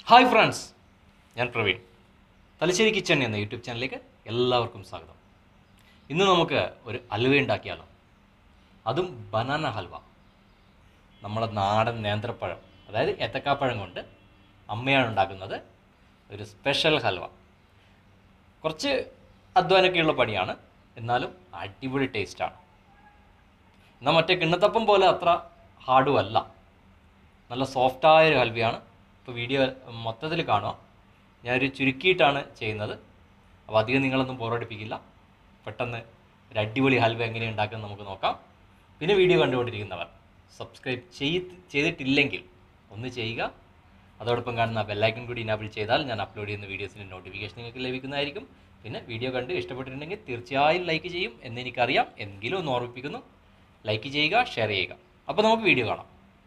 hi friends ഞാൻ Praveen Thalassery kitchen എന്ന YouTube ചാനലിലേക്ക് എല്ലാവർക്കും സ്വാഗതം ഇന്ന് നമുക്ക് ഒരു ഹൽവ ഉണ്ടാക്കിയാലോ അതും ബനാന ഹൽവ നമ്മളെ നാടൻ നേന്ത്രപ്പഴം അതായത് ഏത്തക്കാപ്പഴം കൊണ്ട് അമ്മയാണ് ഉണ്ടാക്കുന്നത് ഒരു സ്പെഷ്യൽ ഹൽവ കുറച്ച് അധ്വാനമൊക്കെയുള്ള പണിയാണ് എന്നാലും അടിപൊളി ടേസ്റ്റാണ് എന്നാൽ മറ്റേ കിണ്ണത്തപ്പം പോലെ അത്ര ഹാർഡും അല്ല നല്ല സോഫ്റ്റായ ഒരു ഹൽവയാണ് ഇപ്പോൾ വീഡിയോ മൊത്തത്തിൽ കാണുക ഞാനൊരു ചുരുക്കിയിട്ടാണ് ചെയ്യുന്നത് അപ്പോൾ അധികം നിങ്ങളൊന്നും ബോറടിപ്പിക്കില്ല പെട്ടെന്ന് ഒരു അടിപൊളി ഹൽവ എങ്ങനെ ഉണ്ടാക്കുന്നത് നമുക്ക് നോക്കാം പിന്നെ വീഡിയോ കണ്ടുകൊണ്ടിരിക്കുന്നവർ സബ്സ്ക്രൈബ് ചെയ്ത് ചെയ്തിട്ടില്ലെങ്കിൽ ഒന്ന് ചെയ്യുക അതോടൊപ്പം കാണുന്ന ബെല്ലൈക്കൺ കൂടി ഇനാബിൾ ചെയ്താൽ ഞാൻ അപ്ലോഡ് ചെയ്യുന്ന വീഡിയോസിൻ്റെ നോട്ടിഫിക്കേഷൻ നിങ്ങൾക്ക് ലഭിക്കുന്നതായിരിക്കും പിന്നെ വീഡിയോ കണ്ട് ഇഷ്ടപ്പെട്ടിട്ടുണ്ടെങ്കിൽ തീർച്ചയായും ലൈക്ക് ചെയ്യും എന്ന് എനിക്കറിയാം എങ്കിലും ഒന്ന് ഓർമ്മിപ്പിക്കുന്നു ലൈക്ക് ചെയ്യുക ഷെയർ ചെയ്യുക അപ്പോൾ നമുക്ക് വീഡിയോ കാണാം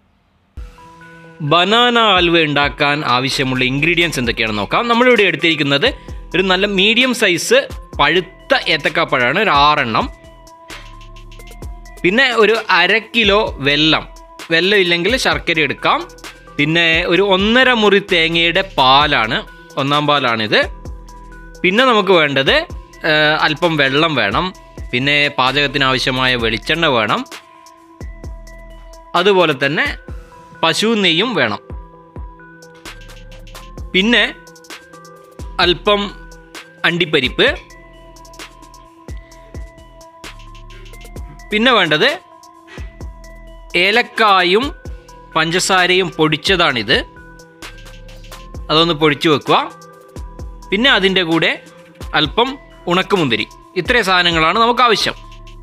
ബനാന ഹൽവ ഉണ്ടാക്കാൻ ആവശ്യമുള്ള ഇൻഗ്രീഡിയൻസ് എന്തൊക്കെയാണെന്ന് നോക്കാം നമ്മളിവിടെ എടുത്തിരിക്കുന്നത് ഒരു നല്ല മീഡിയം സൈസ് പഴുത്ത ഏത്തക്കാപ്പഴമാണ് ഒരു ആറെണ്ണം പിന്നെ ഒരു അര കിലോ വെല്ലം വെല്ലം ഇല്ലെങ്കിൽ ശർക്കര എടുക്കാം പിന്നെ ഒരു ഒന്നര മുറി തേങ്ങയുടെ പാലാണ് ഒന്നാം പാലാണിത് പിന്നെ നമുക്ക് വേണ്ടത് ആ, അല്പം വെള്ളം വേണം പിന്നെ പാചകത്തിന് ആവശ്യമായ വെളിച്ചെണ്ണ വേണം അതുപോലെ തന്നെ പശു നെയ്യും വേണം പിന്നെ അല്പം അണ്ടിപ്പരിപ്പ് പിന്നെ വേണ്ടത് ഏലക്കായും പഞ്ചസാരയും പൊടിച്ചതാണിത് അതൊന്ന് പൊടിച്ചു വെക്കുക പിന്നെ അതിൻ്റെ കൂടെ അല്പം ഉണക്കമുന്തിരി ഇത്രയും സാധനങ്ങളാണ് നമുക്ക് ആവശ്യം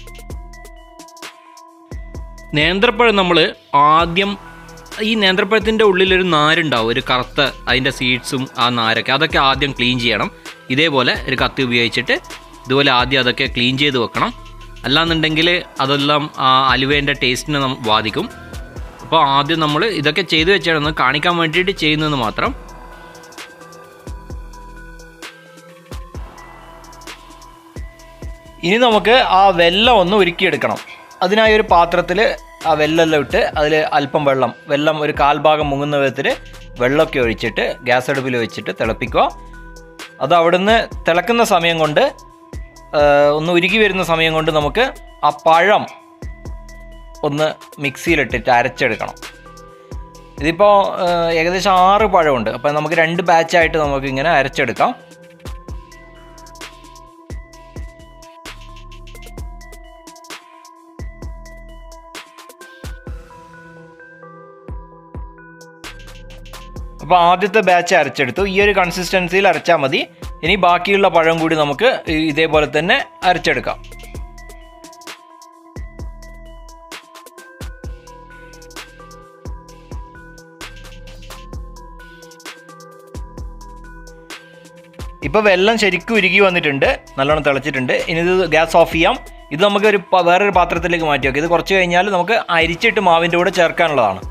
നേന്ത്രപ്പഴം നമ്മൾ ആദ്യം ഈ നേന്ത്രപ്പഴത്തിൻ്റെ ഉള്ളിലൊരു നാരുണ്ടാവും ഒരു കറുത്ത അതിൻ്റെ സീഡ്സും ആ നാരൊക്കെ അതൊക്കെ ആദ്യം ക്ലീൻ ചെയ്യണം ഇതേപോലെ ഒരു കത്തി ഉപയോഗിച്ചിട്ട് ഇതുപോലെ ആദ്യം അതൊക്കെ ക്ലീൻ ചെയ്ത് വെക്കണം അല്ലാന്നുണ്ടെങ്കിൽ അതെല്ലാം ആ അലുവേൻ്റെ ടേസ്റ്റിനെ നം ബാധിക്കും അപ്പോൾ ആദ്യം നമ്മൾ ഇതൊക്കെ ചെയ്തു വെച്ചാണ് കാണിക്കാൻ വേണ്ടിയിട്ട് ചെയ്യുന്നതെന്ന് മാത്രം ഇനി നമുക്ക് ആ വെള്ളം ഒന്ന് ഉരുക്കിയെടുക്കണം അതിനായി ഒരു പാത്രത്തിൽ ആ വെള്ളമെല്ലാം ഇട്ട് അതിൽ അല്പം വെള്ളം വെള്ളം ഒരു കാൽഭാഗം മുങ്ങുന്ന വിധത്തിൽ വെള്ളമൊക്കെ ഒഴിച്ചിട്ട് ഗ്യാസ് അടുപ്പിൽ വെച്ചിട്ട് തിളപ്പിക്കുക അത് അവിടുന്ന് തിളക്കുന്ന സമയം കൊണ്ട് ആ, ഒന്ന് ഉരുകി വരുന്ന സമയം കൊണ്ട് നമുക്ക് ആ പഴം ഒന്ന് മിക്സിയിലിട്ടിട്ട് അരച്ചെടുക്കണം ഇതിപ്പോൾ ഏകദേശം ആറ് പഴമുണ്ട് അപ്പോൾ നമുക്ക് രണ്ട് ബാച്ചായിട്ട് നമുക്ക് ഇങ്ങനെ അരച്ചെടുക്കാം അപ്പോൾ ആദ്യത്തെ ബാച്ച് അരച്ചെടുത്തു ഈ ഒരു കൺസിസ്റ്റൻസിയിൽ അരച്ചാൽ മതി ഇനി ബാക്കിയുള്ള പഴം കൂടി നമുക്ക് ഈ- ഇതേപോലെ തന്നെ അരച്ചെടുക്കാം ഇപ്പോൾ വെള്ളം ശരിക്കും ഉരുകി വന്നിട്ടുണ്ട് നല്ലോണം തിളച്ചിട്ടുണ്ട് ഇനി ഇത് ഗ്യാസ് ഓഫ് ചെയ്യാം ഇത് നമുക്ക് ഒരു പ- വേറൊരു പാത്രത്തിലേക്ക് മാറ്റി വെക്കാം ഇത് കുറച്ച് കഴിഞ്ഞാൽ നമുക്ക് അരിച്ചിട്ട് മാവിൻ്റെ കൂടെ ചേർക്കാനുള്ളതാണ്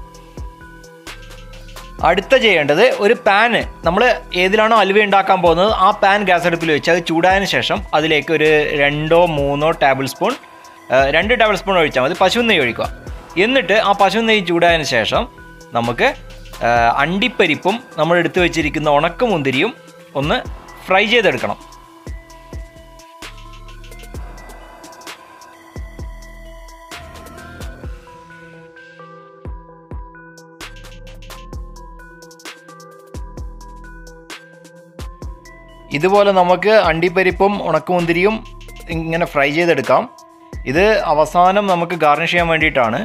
അടുത്ത ചെയ്യേണ്ടത് ഒരു പാന് നമ്മൾ ഏതിലാണോ അലുവ ഉണ്ടാക്കാൻ പോകുന്നത് ആ പാൻ ഗ്യാസ് അടുപ്പിൽ വെച്ച് അത് ചൂടായതിനു ശേഷം അതിലേക്ക് ഒരു രണ്ടോ മൂന്നോ ടേബിൾ സ്പൂൺ ആ, രണ്ട് ടേബിൾ സ്പൂൺ ഒഴിച്ചാൽ മതി പശു നെയ്യ് ഒഴിക്കുക എന്നിട്ട് ആ പശു നെയ്യ് ചൂടായതിനു ശേഷം നമുക്ക് ആ, അണ്ടിപ്പരിപ്പും നമ്മൾ എടുത്തു വെച്ചിരിക്കുന്ന ഉണക്കമുന്തിരിയും ഒന്ന് ഫ്രൈ ചെയ്തെടുക്കണം ഇതുപോലെ നമുക്ക് അണ്ടിപ്പരിപ്പും ഉണക്കമുന്തിരിയും ഇങ്ങനെ ഫ്രൈ ചെയ്തെടുക്കാം ഇത് അവസാനം നമുക്ക് ഗാർണിഷ് ചെയ്യാൻ വേണ്ടിയിട്ടാണ്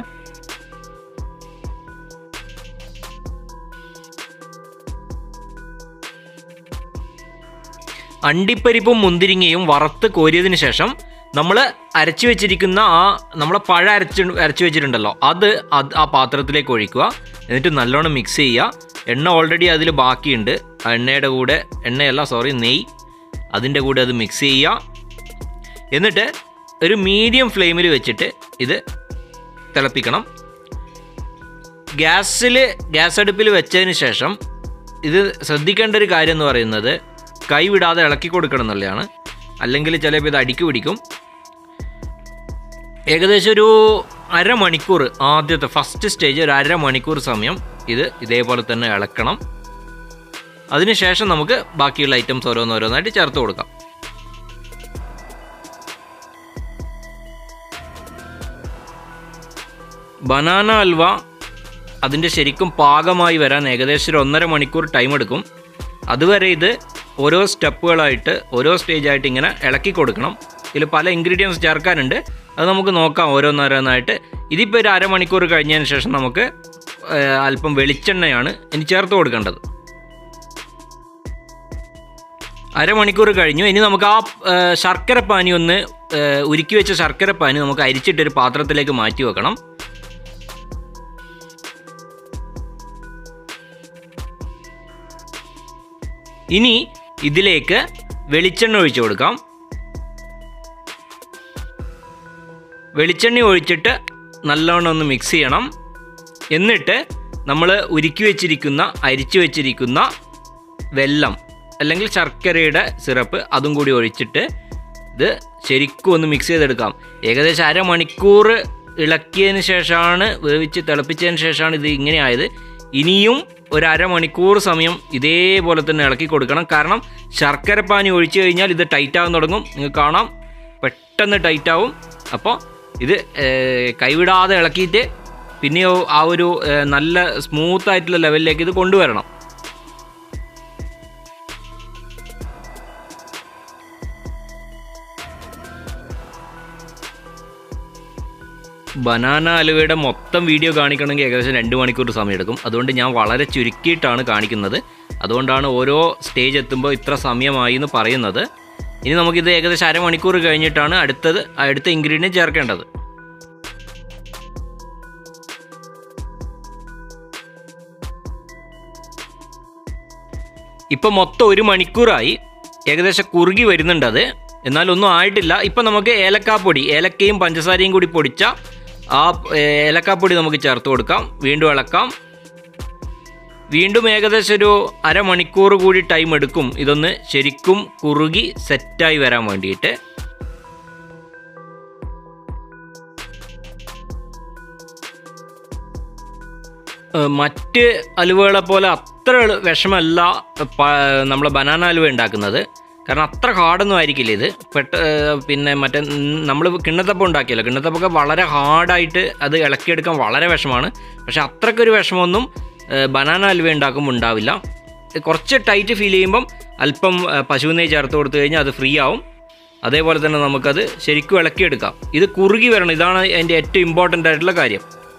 അണ്ടിപ്പരിപ്പും മുന്തിരിങ്ങയും വറുത്ത് കോരിയതിന് ശേഷം നമ്മൾ അരച്ചു വെച്ചിരിക്കുന്ന ആ നമ്മളെ പഴം അരച്ച് അരച്ചു വെച്ചിട്ടുണ്ടല്ലോ അത് അത് ആ പാത്രത്തിലേക്ക് ഒഴിക്കുക എന്നിട്ട് നല്ലോണം മിക്സ് ചെയ്യുക എണ്ണ ഓൾറെഡി അതിൽ ബാക്കിയുണ്ട് ആ എണ്ണയുടെ കൂടെ എണ്ണയല്ല സോറി നെയ്യ് അതിൻ്റെ കൂടെ അത് മിക്സ് ചെയ്യുക എന്നിട്ട് ഒരു മീഡിയം ഫ്ലെയിമിൽ വെച്ചിട്ട് ഇത് തിളപ്പിക്കണം ഗ്യാസിൽ ഗ്യാസ് അടുപ്പിൽ വെച്ചതിന് ശേഷം ഇത് ശ്രദ്ധിക്കേണ്ട ഒരു കാര്യം എന്ന് പറയുന്നത് കൈ വിടാതെ ഇളക്കി കൊടുക്കണം എന്നുള്ളതാണ് അല്ലെങ്കിൽ ചിലപ്പോൾ ഇത് അടിക്ക് പിടിക്കും ഏകദേശം ഒരു അരമണിക്കൂർ ആദ്യത്തെ ഫസ്റ്റ് സ്റ്റേജ് ഒരു അരമണിക്കൂർ സമയം ഇത് ഇതേപോലെ തന്നെ ഇളക്കണം അതിനുശേഷം നമുക്ക് ബാക്കിയുള്ള ഐറ്റംസ് ഓരോന്നോരോന്നായിട്ട് ചേർത്ത് കൊടുക്കാം ബനാന ഹൽവ അതിൻ്റെ ശരിക്കും പാകമായി വരാൻ ഏകദേശം ഒരു ഒന്നര മണിക്കൂർ ടൈം എടുക്കും അതുവരെ ഇത് ഓരോ സ്റ്റെപ്പുകളായിട്ട് ഓരോ സ്റ്റേജായിട്ട് ഇങ്ങനെ ഇളക്കി കൊടുക്കണം ഇതിൽ പല ഇൻഗ്രീഡിയൻസ് ചേർക്കാനുണ്ട് അത് നമുക്ക് നോക്കാം ഓരോന്നോരോന്നായിട്ട് ഇതിപ്പോൾ ഒരു അരമണിക്കൂർ കഴിഞ്ഞതിന് ശേഷം നമുക്ക് ഏഹ്, അല്പം വെളിച്ചെണ്ണയാണ് ഇനി ചേർത്ത് കൊടുക്കേണ്ടത് അരമണിക്കൂർ കഴിഞ്ഞു ഇനി നമുക്ക് ആ ഏഹ്, ശർക്കര പാനി ഒന്ന് ഏഹ്, ഉരുക്കി വെച്ച ശർക്കര പാനി നമുക്ക് അരിച്ചിട്ടൊരു പാത്രത്തിലേക്ക് മാറ്റി വെക്കണം ഇനി ഇതിലേക്ക് വെളിച്ചെണ്ണ ഒഴിച്ചു കൊടുക്കാം വെളിച്ചെണ്ണ ഒഴിച്ചിട്ട് നല്ലവണ്ണം ഒന്ന് മിക്സ് ചെയ്യണം എന്നിട്ട് നമ്മൾ ഉരുക്കി വെച്ചിരിക്കുന്ന അരിച്ചു വെച്ചിരിക്കുന്ന വെല്ലം അല്ലെങ്കിൽ ശർക്കരയുടെ സിറപ്പ് അതും കൂടി ഒഴിച്ചിട്ട് ഇത് ശരിക്കും ഒന്ന് മിക്സ് ചെയ്തെടുക്കാം ഏകദേശം അരമണിക്കൂർ ഇളക്കിയതിന് ശേഷമാണ് വേവിച്ച് തിളപ്പിച്ചതിന് ശേഷമാണ് ഇത് ഇങ്ങനെ ആയത് ഇനിയും ഒരു അരമണിക്കൂർ സമയം ഇതേപോലെ തന്നെ ഇളക്കി കൊടുക്കണം കാരണം ശർക്കര പാനി ഒഴിച്ചു കഴിഞ്ഞാൽ ഇത് ടൈറ്റ് ആകാൻ തുടങ്ങും നിങ്ങൾക്ക് കാണാം പെട്ടെന്ന് ടൈറ്റ് ആവും അപ്പോൾ ഇത് ഏർ, കൈവിടാതെ ഇളക്കിയിട്ട് പിന്നെയോ ആ ഒരു ഏർ, നല്ല സ്മൂത്ത് ആയിട്ടുള്ള ലെവലിലേക്ക് ഇത് കൊണ്ടുവരണം ബനാന അലുവയുടെ മൊത്തം വീഡിയോ കാണിക്കണമെങ്കിൽ ഏകദേശം രണ്ട് മണിക്കൂർ സമയമെടുക്കും അതുകൊണ്ട് ഞാൻ വളരെ ചുരുക്കിയിട്ടാണ് കാണിക്കുന്നത് അതുകൊണ്ടാണ് ഓരോ സ്റ്റേജ് എത്തുമ്പോൾ ഇത്ര സമയമായി എന്ന് പറയുന്നത് ഇനി നമുക്കിത് ഏകദേശം അരമണിക്കൂർ കഴിഞ്ഞിട്ടാണ് അടുത്തത് അടുത്ത ഇൻഗ്രീഡിയൻറ്റ് ചേർക്കേണ്ടത് ഇപ്പം മൊത്തം ഒരു മണിക്കൂറായി ഏകദേശം കുറുകി വരുന്നുണ്ട് അത് എന്നാലൊന്നും ആയിട്ടില്ല ഇപ്പം നമുക്ക് ഏലക്കാപ്പൊടി ഏലക്കയും പഞ്ചസാരയും കൂടി പൊടിച്ച ആ ഏർ, ഏലക്കാപ്പൊടി നമുക്ക് ചേർത്ത് കൊടുക്കാം വീണ്ടും ഇളക്കാം വീണ്ടും ഏകദേശം ഒരു അരമണിക്കൂർ കൂടി ടൈം എടുക്കും ഇതൊന്ന് ശരിക്കും കുറുകി സെറ്റായി വരാൻ വേണ്ടിയിട്ട് ഏഹ് മറ്റ് അലുവകളെ പോലെ അത്ര എളു- വിഷമല്ല പ- നമ്മളെ ബനാന അലുവ ഉണ്ടാക്കുന്നത് കാരണം അത്ര ഹാർഡൊന്നും ആയിരിക്കില്ല ഇത് പെട്ട ഏഹ് പിന്നെ മറ്റേ നമ്മൾ കിണ്ണത്തപ്പം ഉണ്ടാക്കിയല്ലോ കിണ്ണത്തപ്പൊക്കെ വളരെ ഹാർഡായിട്ട് അത് ഇളക്കിയെടുക്കാൻ വളരെ വിഷമാണ് പക്ഷെ അത്രയ്ക്കൊരു വിഷമമൊന്നും ഏഹ് ബനാന അലുവ ഉണ്ടാക്കുമ്പോൾ ഉണ്ടാവില്ല ഇത് കുറച്ച് ടൈറ്റ് ഫീൽ ചെയ്യുമ്പം അല്പം ഏഹ് പശുവിനെ ചേർത്ത് കൊടുത്തു കഴിഞ്ഞാൽ അത് ഫ്രീ ആവും അതേപോലെ തന്നെ നമുക്കത് ശരിക്കും ഇളക്കിയെടുക്കാം ഇത് കുറുകി വരണം ഇതാണ് അതിൻ്റെ ഏറ്റവും ഇമ്പോർട്ടൻ്റ് ആയിട്ടുള്ള കാര്യം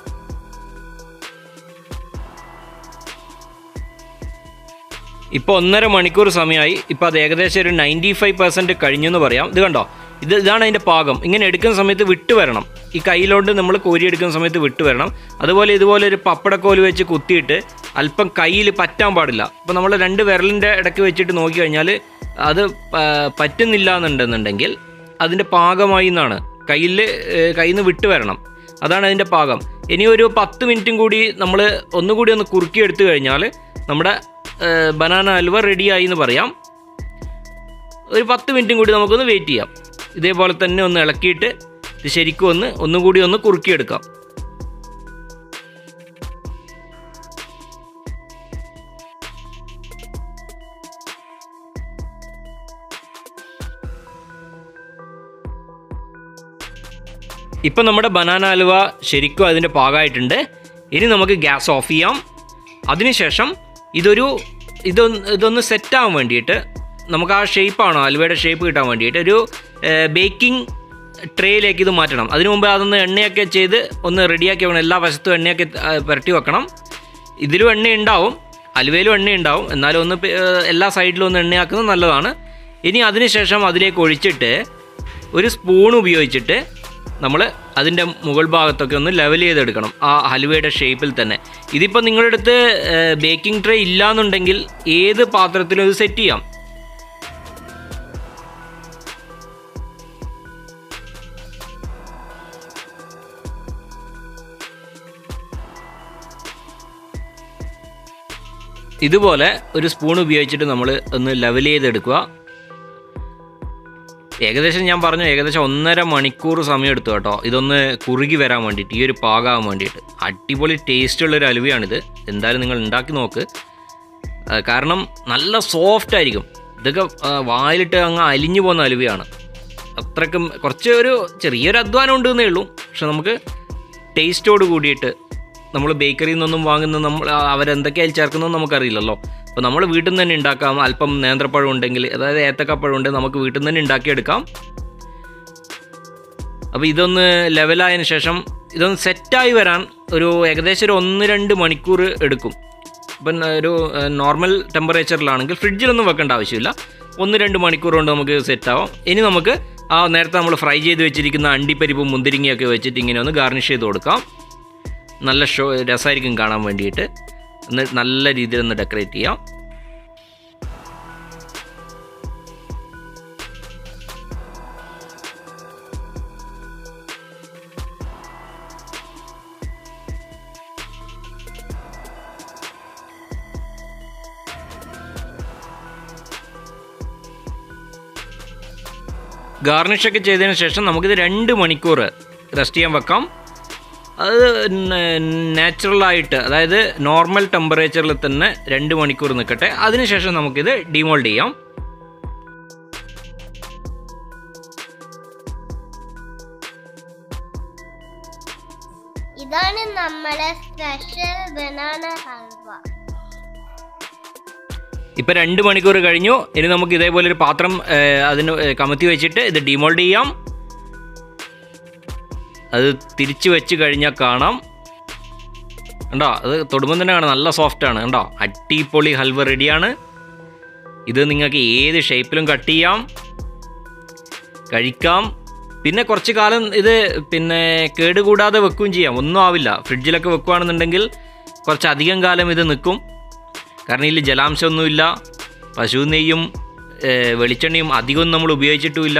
ഇപ്പോൾ ഒന്നര മണിക്കൂർ സമയമായി ഇപ്പോൾ അത് ഏകദേശം ഒരു നയൻറ്റി ഫൈവ് പെർസെൻറ്റ് കഴിഞ്ഞു എന്ന് പറയാം ഇത് കണ്ടോ ഇത് ഇതാണ് അതിൻ്റെ പാകം ഇങ്ങനെ എടുക്കുന്ന സമയത്ത് വിട്ട് വരണം ഈ കയ്യിലോട്ട് നമ്മൾ കോരിയെടുക്കുന്ന സമയത്ത് വിട്ട് വരണം അതുപോലെ ഇതുപോലെ ഒരു പപ്പടക്കോല് വെച്ച് കുത്തിയിട്ട് അല്പം കയ്യിൽ പറ്റാൻ പാടില്ല അപ്പോൾ നമ്മൾ രണ്ട് വിരലിൻ്റെ ഇടയ്ക്ക് വെച്ചിട്ട് നോക്കി കഴിഞ്ഞാൽ അത് പ- പറ്റുന്നില്ല എന്നുണ്ടെന്നുണ്ടെങ്കിൽ അതിൻ്റെ പാകമായി എന്നാണ് കയ്യിൽ കയ്യിൽ നിന്ന് വിട്ട് വരണം അതാണ് അതിൻ്റെ പാകം ഇനി ഒരു പത്ത് മിനിറ്റും കൂടി നമ്മൾ ഒന്നുകൂടി ഒന്ന് കുറുക്കി എടുത്തു കഴിഞ്ഞാൽ നമ്മുടെ ബനാന ഹൽവ റെഡിയായി എന്ന് പറയാം ഒരു പത്ത് മിനിറ്റും കൂടി നമുക്കൊന്ന് വെയിറ്റ് ചെയ്യാം ഇതേപോലെ തന്നെ ഒന്ന് ഇളക്കിയിട്ട് ഇത് ശരിക്കും ഒന്ന് ഒന്നുകൂടി ഒന്ന് കുറുക്കിയെടുക്കാം ഇപ്പം നമ്മുടെ ബനാന ഹൽവ ശരിക്കും അതിൻ്റെ പാകമായിട്ടുണ്ട് ഇനി നമുക്ക് ഗ്യാസ് ഓഫ് ചെയ്യാം അതിനുശേഷം ഇതൊരു ഇതൊന്ന് ഇതൊന്ന് സെറ്റാകാൻ വേണ്ടിയിട്ട് നമുക്ക് ആ ഷേപ്പാണോ ഹൽവയുടെ ഷേപ്പ് കിട്ടാൻ വേണ്ടിയിട്ട് ഒരു ബേക്കിംഗ് ട്രേയിലേക്ക് ഇത് മാറ്റണം അതിനു മുമ്പ് അതൊന്ന് എണ്ണയൊക്കെ ചെയ്ത് ഒന്ന് റെഡിയാക്കി വെക്കണം എല്ലാ വശത്തും എണ്ണയൊക്കെ ആ, പുരട്ടി വെക്കണം ഇതിലും എണ്ണ ഉണ്ടാവും അലുവയിലും എണ്ണ ഉണ്ടാവും എന്നാലും ഒന്ന് പെ- ഏർ, എല്ലാ സൈഡിലും ഒന്ന് എണ്ണയാക്കുന്നത് നല്ലതാണ് ഇനി അതിനുശേഷം അതിലേക്ക് ഒഴിച്ചിട്ട് ഒരു സ്പൂൺ ഉപയോഗിച്ചിട്ട് നമ്മൾ അതിൻ്റെ മുകൾ ഭാഗത്തൊക്കെ ഒന്ന് ലെവൽ ചെയ്തെടുക്കണം ആ ഹലുവയുടെ ഷേപ്പിൽ തന്നെ ഇതിപ്പോൾ നിങ്ങളുടെ അടുത്ത് ബേക്കിംഗ് ട്രേ ഇല്ലാന്നുണ്ടെങ്കിൽ ഏത് പാത്രത്തിലും ഇത് സെറ്റ് ചെയ്യാം ഇതുപോലെ ഒരു സ്പൂൺ ഉപയോഗിച്ചിട്ട് നമ്മൾ ഒന്ന് ലെവൽ ചെയ്തെടുക്കുക ഏകദേശം ഞാൻ പറഞ്ഞു ഏകദേശം ഒന്നര മണിക്കൂർ സമയം എടുത്തു കേട്ടോ ഇതൊന്ന് കുറുകി വരാൻ വേണ്ടിയിട്ട് ഈ ഒരു പാകാകാൻ വേണ്ടിയിട്ട് അടിപൊളി ടേസ്റ്റുള്ള ഒരു അലുവയാണിത് എന്തായാലും നിങ്ങൾ ഉണ്ടാക്കി നോക്ക് ആ, കാരണം നല്ല സോഫ്റ്റ് ആയിരിക്കും ഇതൊക്കെ ആ, വായിലിട്ട് അങ്ങ് അലിഞ്ഞു പോകുന്ന അലുവയാണ് അത്രയ്ക്കും കുറച്ച് ഒരു ചെറിയൊരു അധ്വാനം ഉണ്ടെന്നേ ഉള്ളൂ പക്ഷെ നമുക്ക് ടേസ്റ്റോട് കൂടിയിട്ട് നമ്മൾ ബേക്കറിയിൽ നിന്നൊന്നും വാങ്ങുന്ന നമ്മൾ അവരെന്തൊക്കെയായി ചേർക്കുന്നതെന്ന് നമുക്കറിയില്ലല്ലോ അപ്പോൾ നമ്മൾ വീട്ടിൽ നിന്ന് തന്നെ ഉണ്ടാക്കാം അല്പം നേന്ത്രപ്പഴം ഉണ്ടെങ്കിൽ അതായത് ഏത്തക്കപ്പഴം ഉണ്ടെങ്കിൽ നമുക്ക് വീട്ടിൽ നിന്ന് തന്നെ ഉണ്ടാക്കിയെടുക്കാം അപ്പോൾ ഇതൊന്ന് ലെവലായതിനു ശേഷം ഇതൊന്ന് സെറ്റായി വരാൻ ഒരു ഏകദേശം ഒരു ഒന്ന് രണ്ട് മണിക്കൂർ എടുക്കും ഇപ്പം ഒരു നോർമൽ ടെമ്പറേച്ചറിലാണെങ്കിൽ ഫ്രിഡ്ജിലൊന്നും വെക്കേണ്ട ആവശ്യമില്ല ഒന്ന് രണ്ട് മണിക്കൂർ കൊണ്ട് നമുക്ക് സെറ്റാവും ഇനി നമുക്ക് ആ നേരത്തെ നമ്മൾ ഫ്രൈ ചെയ്ത് വെച്ചിരിക്കുന്ന അണ്ടിപ്പരിപ്പും മുന്തിരിങ്ങയൊക്കെ വെച്ചിട്ട് ഇങ്ങനെ ഒന്ന് ഗാർണിഷ് ചെയ്ത് കൊടുക്കാം നല്ല ഷോ രസമായിരിക്കും കാണാൻ വേണ്ടിയിട്ട് ഒന്ന് നല്ല രീതിയിൽ ഒന്ന് ഡെക്കറേറ്റ് ചെയ്യാം ഗാർണിഷൊക്കെ ചെയ്തതിന് ശേഷം നമുക്കിത് രണ്ട് മണിക്കൂർ റെസ്റ്റ് ചെയ്യാൻ വെക്കാം അത് നാച്ചുറലായിട്ട് അതായത് നോർമൽ ടെമ്പറേച്ചറിൽ തന്നെ രണ്ട് മണിക്കൂർ നിൽക്കട്ടെ അതിനുശേഷം നമുക്കിത് ഡിമോൾഡ് ചെയ്യാം ഇതാണ് നമ്മളെ സ്പെഷ്യൽ ബനാന ഹൽവ ഇപ്പം രണ്ട് മണിക്കൂർ കഴിഞ്ഞു ഇനി നമുക്ക് ഇതേപോലെ ഒരു പാത്രം ഏഹ്, അതിന് ഏഹ്, കമത്തി വെച്ചിട്ട് ഇത് ഡിമോൾഡ് ചെയ്യാം അത് തിരിച്ച് വെച്ച് കഴിഞ്ഞാൽ കാണാം കണ്ടോ അത് തൊടുമ്പം തന്നെ കാണാം നല്ല സോഫ്റ്റാണ് കണ്ടോ അട്ടിപ്പൊളി ഹൽവ റെഡിയാണ് ഇത് നിങ്ങൾക്ക് ഏത് ഷേപ്പിലും കട്ട് ചെയ്യാം കഴിക്കാം പിന്നെ കുറച്ച് കാലം ഇത് പിന്നെ കേടുകൂടാതെ വെക്കുകയും ചെയ്യാം ഒന്നും ആവില്ല ഫ്രിഡ്ജിലൊക്കെ വെക്കുകയാണെന്നുണ്ടെങ്കിൽ കുറച്ചധികം കാലം ഇത് നിൽക്കും കാരണം ഇതിൽ ജലാംശമൊന്നുമില്ല പശു നെയ്യും ഏഹ്, വെളിച്ചെണ്ണയും അധികം നമ്മൾ ഉപയോഗിച്ചിട്ടുമില്ല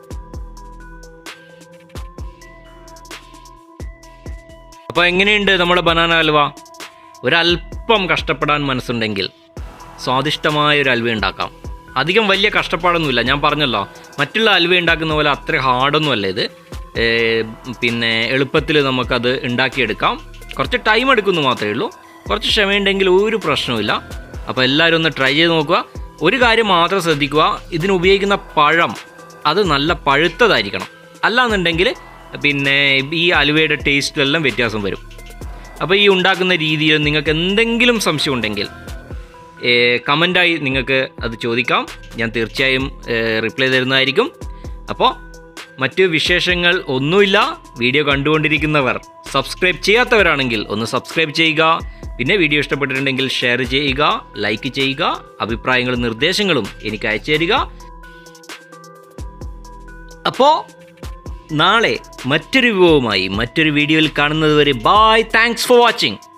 അപ്പോൾ എങ്ങനെയുണ്ട് നമ്മുടെ ബനാന ഹൽവ ഒരല്പം കഷ്ടപ്പെടാൻ മനസ്സുണ്ടെങ്കിൽ സ്വാദിഷ്ടമായ ഒരു അൽവ ഉണ്ടാക്കാം അധികം വലിയ കഷ്ടപ്പാടൊന്നുമില്ല ഞാൻ പറഞ്ഞല്ലോ മറ്റുള്ള അൽവ ഉണ്ടാക്കുന്ന പോലെ അത്ര ഹാർഡൊന്നും അല്ല ഇത് ഏർ, പിന്നെ എളുപ്പത്തിൽ നമുക്കത് ഉണ്ടാക്കിയെടുക്കാം കുറച്ച് ടൈം എടുക്കുന്നു മാത്രമേ ഉള്ളൂ കുറച്ച് ക്ഷമയുണ്ടെങ്കിൽ ഒരു പ്രശ്നവുമില്ല അപ്പോൾ എല്ലാവരും ഒന്ന് ട്രൈ ചെയ്ത് നോക്കുക ഒരു കാര്യം മാത്രം ശ്രദ്ധിക്കുക ഇതിന് ഉപയോഗിക്കുന്ന പഴം അത് നല്ല പഴുത്തതായിരിക്കണം അല്ലാന്നുണ്ടെങ്കിൽ പിന്നെ ഈ അലുവയുടെ ടേസ്റ്റിലെല്ലാം വ്യത്യാസം വരും അപ്പോൾ ഈ ഉണ്ടാക്കുന്ന രീതിയിൽ നിങ്ങൾക്ക് എന്തെങ്കിലും സംശയം ഉണ്ടെങ്കിൽ കമൻ്റായി നിങ്ങൾക്ക് അത് ചോദിക്കാം ഞാൻ തീർച്ചയായും റിപ്ലൈ തരുന്നതായിരിക്കും അപ്പോൾ മറ്റ് വിശേഷങ്ങൾ ഒന്നുമില്ല വീഡിയോ കണ്ടുകൊണ്ടിരിക്കുന്നവർ സബ്സ്ക്രൈബ് ചെയ്യാത്തവരാണെങ്കിൽ ഒന്ന് സബ്സ്ക്രൈബ് ചെയ്യുക പിന്നെ വീഡിയോ ഇഷ്ടപ്പെട്ടിട്ടുണ്ടെങ്കിൽ ഷെയർ ചെയ്യുക ലൈക്ക് ചെയ്യുക അഭിപ്രായങ്ങളും നിർദ്ദേശങ്ങളും എനിക്ക് അയച്ചു തരിക അപ്പോൾ നാളെ മറ്റൊരു വിഭവമായി മറ്റൊരു വീഡിയോയിൽ കാണുന്നത് വരെ ബായ് താങ്ക്സ് ഫോർ വാച്ചിങ്